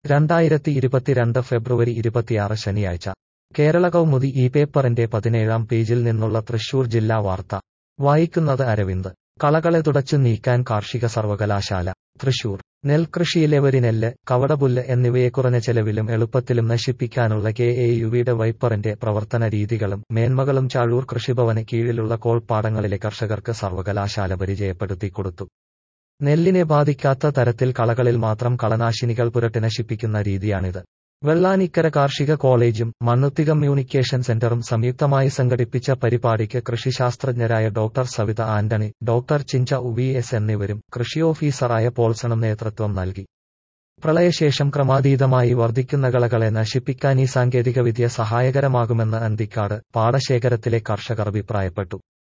രണ്ടായിരത്തി ഇരുപത്തിരണ്ട് ഫെബ്രുവരി ഇരുപത്തിയാറ് ശനിയാഴ്ച കേരള കൗമുദി ഈ പേപ്പറിന്റെ പതിനേഴാം പേജിൽ നിന്നുള്ള തൃശൂർ ജില്ലാ വാർത്ത വായിക്കുന്നത് അരവിന്ദ് കളകളെ തുടച്ചു നീക്കാൻ കാർഷിക സർവകലാശാല തൃശൂർ നെൽകൃഷിയിലെ വരിനെല്ല് കവടപുല്ല് എന്നിവയെ കുറഞ്ഞ ചെലവിലും എളുപ്പത്തിലും നശിപ്പിക്കാനുള്ള കെ എ യുവിയുടെ വൈപ്പറിന്റെ പ്രവർത്തന രീതികളും മേന്മകളും ചാഴൂർ കൃഷിഭവന് കീഴിലുള്ള കോൾപ്പാടങ്ങളിലെ കർഷകർക്ക് സർവകലാശാല പരിചയപ്പെടുത്തി കൊടുത്തു നെല്ലിനെ ബാധിക്കാത്ത തരത്തിൽ കളകളിൽ മാത്രം കളനാശിനികൾ പുരട്ടി നശിപ്പിക്കുന്ന രീതിയാണിത് വെള്ളാനിക്കര കാർഷിക കോളേജും മണ്ണുത്തി കമ്മ്യൂണിക്കേഷൻ സെന്ററും സംയുക്തമായി സംഘടിപ്പിച്ച പരിപാടിക്ക് കൃഷിശാസ്ത്രജ്ഞരായ doctor Savitha Antony doctor Chincha V S എന്നിവരും കൃഷി ഓഫീസറായ പോൾസണും നേതൃത്വം നൽകി പ്രളയശേഷം ക്രമാതീതമായി വർദ്ധിക്കുന്ന കളകളെ നശിപ്പിക്കാൻ ഈ സാങ്കേതികവിദ്യ സഹായകരമാകുമെന്ന് അന്തിക്കാട് പാടശേഖരത്തിലെ കർഷകർ അഭിപ്രായപ്പെട്ടു